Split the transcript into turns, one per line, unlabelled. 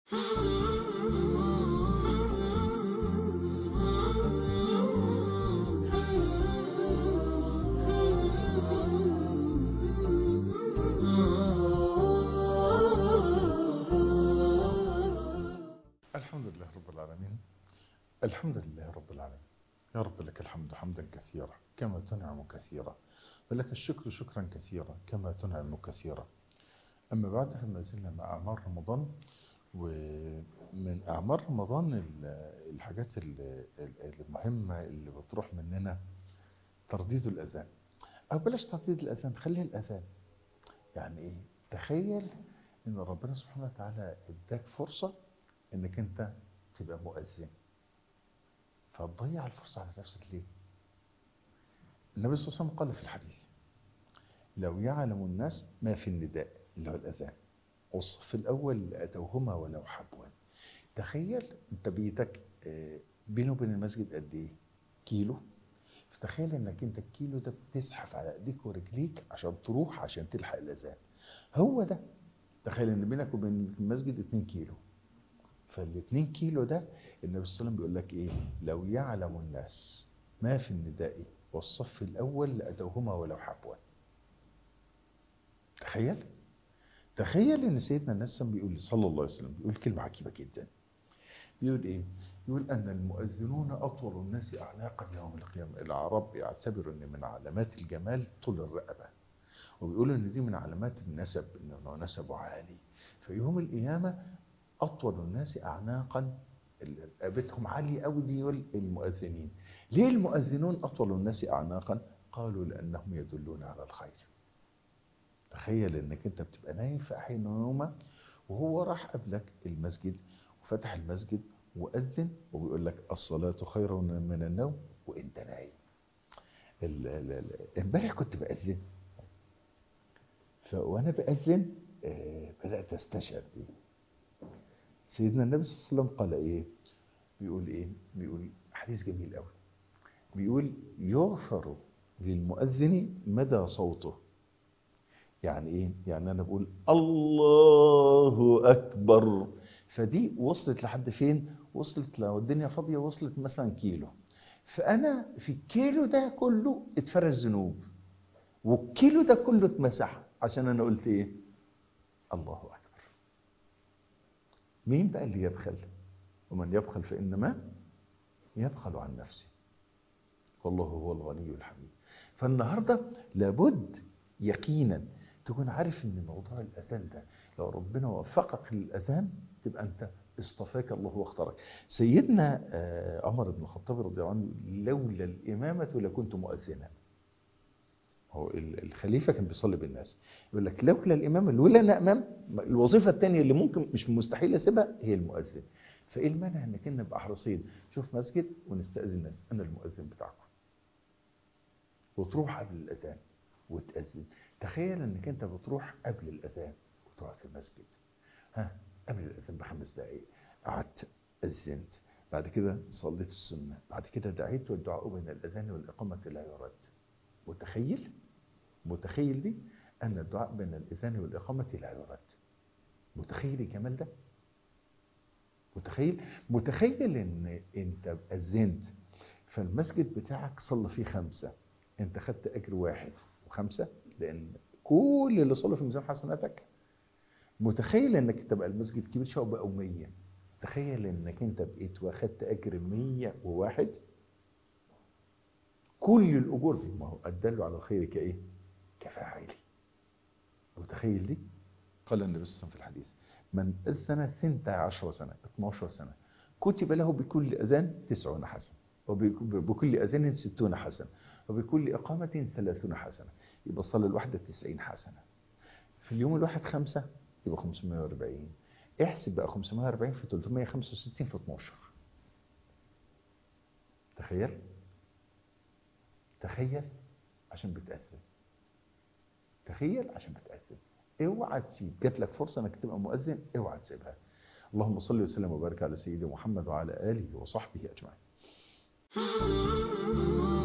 الحمد لله رب العالمين الحمد لله رب العالمين يا رب لك الحمد حمدا كثيرا كما تنعم كثيرا ولك الشكر شكرا كثيرا كما تنعم كثيرا أما بعد فما زلنا مع أعمار رمضان ومن أعمار رمضان ال- الحاجات ال- ال- المهمة اللي بتروح مننا ترديد الأذان أو بلاش ترديد الأذان خليه الأذان يعني إيه تخيل إن ربنا سبحانه وتعالى اداك فرصة إنك أنت تبقى مؤذن فتضيع الفرصة على نفسك ليه؟ النبي صلى الله عليه وسلم قال في الحديث لو يعلم الناس ما في النداء اللي هو الأذان والصف الأول لأتوهما ولو حبوا تخيل أنت بيتك آه، بينه وبين المسجد قد إيه؟ كيلو فتخيل انك انت الكيلو ده بتزحف على ايديك ورجليك عشان تروح عشان تلحق الاذان هو ده تخيل ان بينك وبين المسجد 2 كيلو فال 2 كيلو ده النبي صلى الله عليه وسلم بيقول لك ايه لو يعلم الناس ما في النداء والصف الاول لاتوهما ولو حبوا تخيل تخيل ان سيدنا الناس بيقول صلى الله عليه وسلم بيقول كلمه عجيبه جدا بيقول ايه يقول ان المؤذنون اطول الناس اعناقا يوم القيامه العرب يعتبروا ان من علامات الجمال طول الرقبه وبيقولوا ان دي من علامات النسب انه نسبه عالي في يوم القيامه اطول الناس اعناقا ال- رقبتهم عاليه قوي دي يقول المؤذنين ليه المؤذنون اطول الناس اعناقا قالوا لانهم يدلون على الخير تخيل انك انت بتبقى نايم في احيان نومك وهو راح قبلك المسجد وفتح المسجد وأذن وبيقول لك الصلاة خير من النوم وانت نايم ال- ال- ال- امبارح كنت بأذن ف- وانا بأذن آه، بدأت استشعر دي سيدنا النبي صلى الله عليه وسلم قال ايه بيقول ايه بيقول حديث جميل قوي بيقول يغفر للمؤذن مدى صوته يعني ايه يعني انا بقول الله اكبر فدي وصلت لحد فين وصلت لو الدنيا فاضيه وصلت مثلا كيلو فانا في الكيلو ده كله اتفرز ذنوب والكيلو ده كله اتمسح عشان انا قلت ايه الله اكبر مين بقى اللي يبخل ومن يبخل فانما يبخل عن نفسه والله هو الغني الحميد فالنهارده لابد يقينا تكون عارف ان موضوع الاذان ده لو ربنا وفقك للاذان تبقى انت اصطفاك الله واختارك سيدنا آه، عمر بن الخطاب رضي الله عنه لولا الامامه لكنت مؤذنا هو ال- الخليفه كان بيصلي بالناس يقول لك لولا الامام لولا انا امام الوظيفه الثانيه اللي ممكن مش مستحيل اسيبها هي المؤذن فايه المانع انك إن نبقى حريصين شوف مسجد ونستاذن الناس انا المؤذن بتاعكم وتروح قبل الاذان وتأذن تخيل انك انت بتروح قبل الاذان وتقعد في المسجد ها قبل الاذان بخمس دقائق قعدت اذنت بعد كده صليت السنه بعد كده دعيت والدعاء بين الاذان والاقامه لا يرد متخيل متخيل دي ان الدعاء بين الاذان والاقامه لا يرد متخيل الجمال ده متخيل متخيل ان انت اذنت فالمسجد بتاعك صلى فيه خمسه انت خدت اجر واحد وخمسه لان كل اللي صلوا في ميزان حسناتك متخيل انك تبقى المسجد كبير شويه بقى 100 تخيل انك انت بقيت واخدت اجر 101 كل الاجور دي ما هو الدل على الخير كايه؟ كفاعله متخيل دي؟ قال النبي صلى الله عليه وسلم في الحديث من اذن ثنتا عشر سنه 12 سنه كتب له بكل اذان 90 حسنه وبكل اذان 60 حسنه وبكل إقامة ثلاثون حسنة يبقى صلى الواحدة تسعين حسنة في اليوم الواحد خمسة يبقى 540 احسب بقى 540 في 365 في 12 تخيل تخيل عشان بتأذن تخيل عشان بتأذن اوعى تسيب جات لك فرصة انك تبقى مؤذن اوعى تسيبها اللهم صل وسلم وبارك على سيدنا محمد وعلى آله وصحبه أجمعين